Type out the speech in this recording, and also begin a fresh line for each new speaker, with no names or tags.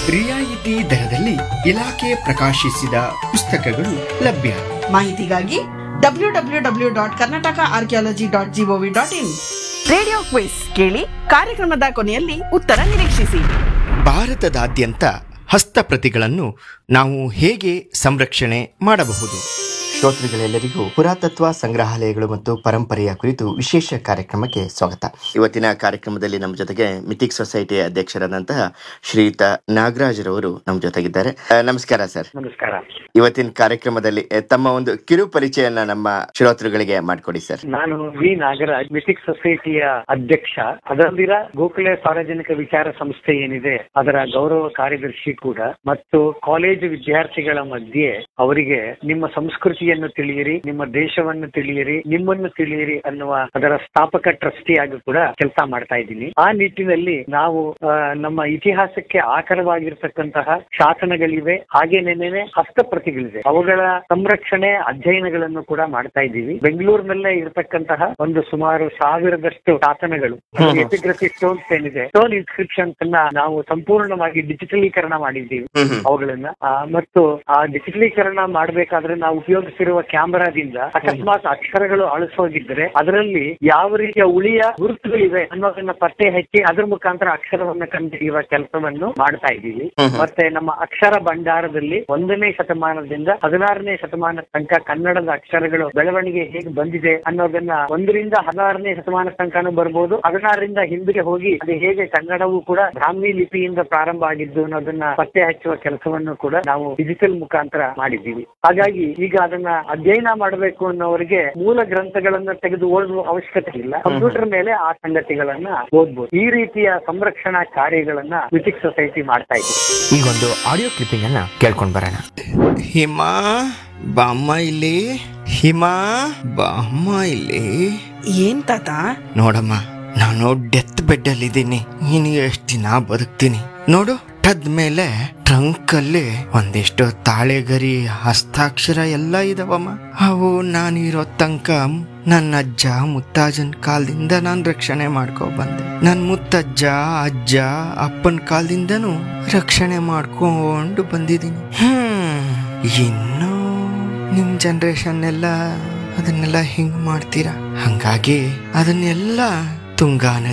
ರಿಯಾಯಿತಿ ದರದಲ್ಲಿ ಇಲಾಖೆ ಪ್ರಕಾಶಿಸಿದ ಪುಸ್ತಕಗಳು ಲಭ್ಯ
ಮಾಹಿತಿಗಾಗಿ W W W dot Karnataka archaeology dot G O V dot in radio quiz ಕೇಳಿ ಕಾರ್ಯಕ್ರಮದ ಕೊನೆಯಲ್ಲಿ ಉತ್ತರ ನಿರೀಕ್ಷಿಸಿ
ಭಾರತದಾದ್ಯಂತ ಹಸ್ತಪ್ರತಿಗಳನ್ನು ನಾವು ಹೇಗೆ ಸಂರಕ್ಷಣೆ ಮಾಡಬಹುದು ಶ್ರೋತೃಗಳೆಲ್ಲರಿಗೂ ಪುರಾತತ್ವ ಸಂಗ್ರಹಾಲಯಗಳು ಮತ್ತು ಪರಂಪರೆಯ ಕುರಿತು ವಿಶೇಷ ಕಾರ್ಯಕ್ರಮಕ್ಕೆ ಸ್ವಾಗತ ಇವತ್ತಿನ ಕಾರ್ಯಕ್ರಮದಲ್ಲಿ ನಮ್ಮ ಜೊತೆಗೆ ಮಿಥಿಕ್ ಸೊಸೈಟಿಯ ಅಧ್ಯಕ್ಷರಾದಂತಹ ಶ್ರೀಯುತ ನಾಗರಾಜರವರು ನಮ್ಮ ಜೊತೆಗಿದ್ದಾರೆ ಆ, ನಮಸ್ಕಾರ ಸರ್
ನಮಸ್ಕಾರ
ಇವತ್ತಿನ ಕಾರ್ಯಕ್ರಮದಲ್ಲಿ ಆ, ತಮ್ಮ ಒಂದು ಕಿರು ಪರಿಚಯನ ನಮ್ಮ ಶ್ರೋತೃಗಳಿಗೆ ಮಾಡಿಕೊಡಿ ಸರ್
ನಾನು ವಿ ನಾಗರಾಜ್ ಮಿಥಿಕ್ ಸೊಸೈಟಿಯ ಅಧ್ಯಕ್ಷ ಅದರಲ್ಲಿರ ಗೋಖಲೆ ಸಾರ್ವಜನಿಕ ವಿಚಾರ ಸಂಸ್ಥೆ ಏನಿದೆ ಅದರ ಗೌರವ ಕಾರ್ಯದರ್ಶಿ ಕೂಡ ಮತ್ತು ಕಾಲೇಜು ವಿದ್ಯಾರ್ಥಿಗಳ ಮಧ್ಯೆ ಅವರಿಗೆ ನಿಮ್ಮ ಸಂಸ್ಕೃತಿಯನ್ನು ತಿಳಿಯಿರಿ ನಿಮ್ಮ ದೇಶವನ್ನು ತಿಳಿಯಿರಿ ನಿಮ್ಮನ್ನು ತಿಳಿಯಿರಿ ಅನ್ನುವ ಅದರ ಸ್ಥಾಪಕ ಟ್ರಸ್ಟಿ ಆಗಿ ಕೂಡ ಕೆಲಸ ಮಾಡ್ತಾ ಇದ್ದೀನಿ ಆ ನಿಟ್ಟಿನಲ್ಲಿ ನಾವು ಆ, ನಮ್ಮ ಇತಿಹಾಸಕ್ಕೆ ಆಕರವಾಗಿರ್ತಕ್ಕಂತಹ ಶಾಸನಗಳಿವೆ ಹಾಗೇನೇನೆ ಹಸ್ತಪ್ರತಿಗಳಿವೆ ಅವುಗಳ ಸಂರಕ್ಷಣೆ ಅಧ್ಯಯನಗಳನ್ನು ಕೂಡ ಮಾಡ್ತಾ ಇದ್ದೀವಿ ಬೆಂಗಳೂರಿನಲ್ಲೇ ಇರತಕ್ಕಂತಹ ಒಂದು ಸುಮಾರು ಸಾವಿರದಷ್ಟು ಶಾಸನಗಳು ಎಪಿಗ್ರಫಿ ಸ್ಟೋನ್ಸ್ ಏನಿದೆ ಸ್ಟೋನ್ ಇನ್ಸ್ಕ್ರಿಪ್ಷನ್ಸ್ ಅನ್ನ ನಾವು ಸಂಪೂರ್ಣವಾಗಿ ಡಿಜಿಟಲೀಕರಣ ಮಾಡಿದ್ದೀವಿ ಅವುಗಳನ್ನ ಆ, ಮತ್ತು ಆ ಡಿಜಿಟಲೀಕರಣ ಮಾಡಬೇಕಾದ್ರೆ ನಾವು ಉಪಯೋಗಿಸಿರುವ ಕ್ಯಾಮೆರಾದಿಂದ ಅಕಸ್ಮಾತ್ ಅಕ್ಷರಗಳು ಅಳಿಸೋಗಿದ್ರೆ ಅದರಲ್ಲಿ ಯಾವ ರೀತಿಯ ಉಳಿಯ ಗುರುತುಗಳಿವೆ ಅನ್ನೋದನ್ನ ಪತ್ತೆ ಹಚ್ಚಿ ಅದ್ರ ಮುಖಾಂತರ ಅಕ್ಷರವನ್ನ ಕಂಡುಹಿಡಿಯುವ ಕೆಲಸವನ್ನು ಮಾಡ್ತಾ ಇದ್ದೀವಿ ಮತ್ತೆ ನಮ್ಮ ಅಕ್ಷರ ಭಂಡಾರದಲ್ಲಿ ಒಂದನೇ ಶತಮಾನದಿಂದ ಹದಿನಾರನೇ ಶತಮಾನ ತನಕ ಕನ್ನಡದ ಅಕ್ಷರಗಳು ಬೆಳವಣಿಗೆ ಹೇಗೆ ಬಂದಿದೆ ಅನ್ನೋದನ್ನ ಒಂದರಿಂದ ಹದಿನಾರನೇ ಶತಮಾನ ತನಕನೂ ಬರ್ಬೋದು ಹದಿನಾರರಿಂದ ಹಿಂದಿಗೆ ಹೋಗಿ ಅದು ಹೇಗೆ ಕನ್ನಡವು ಕೂಡ ಬ್ರಾಹ್ಮಿ ಲಿಪಿಯಿಂದ ಪ್ರಾರಂಭ ಆಗಿದ್ದು ಅನ್ನೋದನ್ನ ಪತ್ತೆ ಹಚ್ಚುವ ಕೆಲಸವನ್ನು ಕೂಡ ನಾವು ಡಿಜಿಟಲ್ ಮುಖಾಂತರ ಮಾಡಿದ್ದೀವಿ ಹಾಗಾಗಿ ಈಗ ಅದನ್ನ ಅಧ್ಯಯನ ಮಾಡಬೇಕು ಅನ್ನೋರಿಗೆ ಮೂಲ ಗ್ರಂಥಗಳನ್ನ ತೆಗೆದು ಓದುವ ಅವಶ್ಯಕತೆ ಇಲ್ಲ ಕಂಪ್ಯೂಟರ್ ಮೇಲೆ ಆ ಸಂಗತಿಗಳನ್ನ ಓದ್ಬೋದು ಈ ರೀತಿಯ ಸಂರಕ್ಷಣಾ ಕಾರ್ಯಗಳನ್ನ ಮಿಥಿಕ್ ಸೊಸೈಟಿ ಮಾಡ್ತಾ ಇದೆ
ಈಗೊಂದು ಆಡಿಯೋ ಕ್ಲಿಪ್ಪಿಂಗ್ ಅನ್ನ ಕೇಳ್ಕೊಂಡ್ ಬರೋಣ ಹಿಮಾ ಬಾಮ್ಮ ಇಲ್ಲಿ ಹಿಮಾ ಬಾಮ್ಮ ಇಲ್ಲಿ
ಏನ್ ತಾತ
ನೋಡಮ್ಮ ನಾನು ಡೆತ್ ಬೆಡ್ ಅಲ್ಲಿ ಇದ್ದೀನಿ ಇನ್ನು ಎಷ್ಟು ದಿನ ಬದುಕ್ತೀನಿ ನೋಡು ಟದ್ ಮೇಲೆ ಟ್ರಂಕ್ ಅಲ್ಲಿ ಒಂದಿಷ್ಟು ತಾಳೆಗರಿ ಹಸ್ತಾಕ್ಷರ ಎಲ್ಲ ಇದಾವಮ್ಮ ಅವು ನಾನಿರೋ ತನಕ ನನ್ನ ಅಜ್ಜ ಮುತ್ತಾಜನ್ ಕಾಲದಿಂದ ನಾನು ರಕ್ಷಣೆ ಮಾಡ್ಕೊ ಬಂದೆ ನನ್ನ ಮುತ್ತಜ್ಜ ಅಜ್ಜ ಅಪ್ಪನ ಕಾಲದಿಂದನೂ ರಕ್ಷಣೆ ಮಾಡ್ಕೊಂಡು ಬಂದಿದ್ದೀನಿ ಹ್ಮ್ ಇನ್ನು ನಿಮ್ ಜನರೇಷನ್ ಎಲ್ಲ ಅದನ್ನೆಲ್ಲ ಹಿಂಗ್ ಮಾಡ್ತೀರಾ ಹಂಗಾಗಿ ಅದನ್ನೆಲ್ಲ ತುಂಗಾ